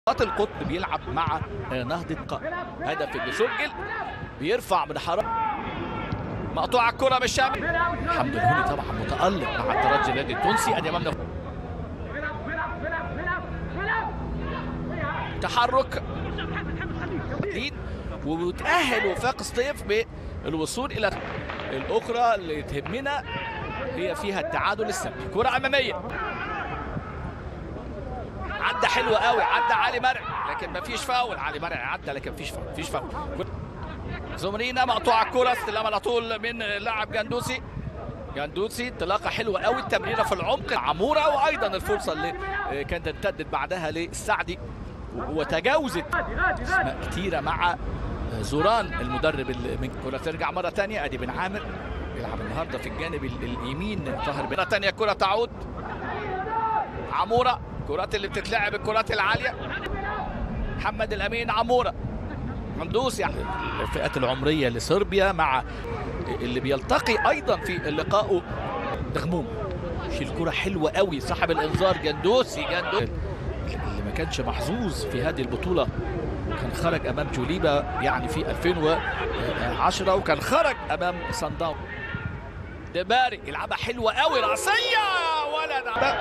قاتل القطب بيلعب مع نهضة ق- هدف اللي سجل بيرفع من حرام مقطوعة الكرة من الشام حمد الهوني طبعا متألق مع الترجي النادي التونسي ادي امامنا تحرك جديد وتأهل وفاق سطيف بالوصول الى الاخرى اللي تهمنا هي فيها التعادل السلبي كرة امامية عدى حلو قوي عدى علي مرعي لكن ما فيش فاول علي مرعي عدى لكن فيش فاول فيش فاول زمرينا مقطوعه الكره استلام على طول من لاعب جندوسي جندوسي انطلاقه حلوه قوي التمريره في العمق عموره وايضا الفرصه اللي كانت امتدت بعدها للسعدي وتجاوزت اسماء كتيره مع زوران المدرب اللي من كره ترجع مره ثانيه ادي بن عامر بيلعب النهارده في الجانب ال- اليمين طاهر مره ثانيه الكره تعود عموره الكرات اللي بتتلعب الكرات العاليه محمد الامين عموره مندوس يعني الفئات العمريه لصربيا مع اللي بيلتقي ايضا في لقائه دغموم شيل كرة حلوة قوي صاحب الانذار جندوسي جندوسي اللي ما كانش محظوظ في هذه البطولة كان خرج امام جوليبا يعني في 2010 وكان خرج امام صن داون دباري يلعبها حلوة قوي راسية ولا ده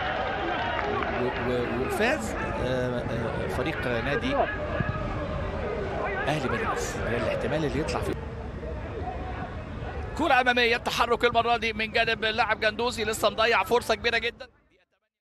و- و- وفاز آه، آه، فريق نادي اهلي بنجلس هي الاحتمال اللي يطلع فيه كرة أمامية التحرك المرة دي من جانب اللاعب جندوسي لسه مضيع فرصة كبيرة جدا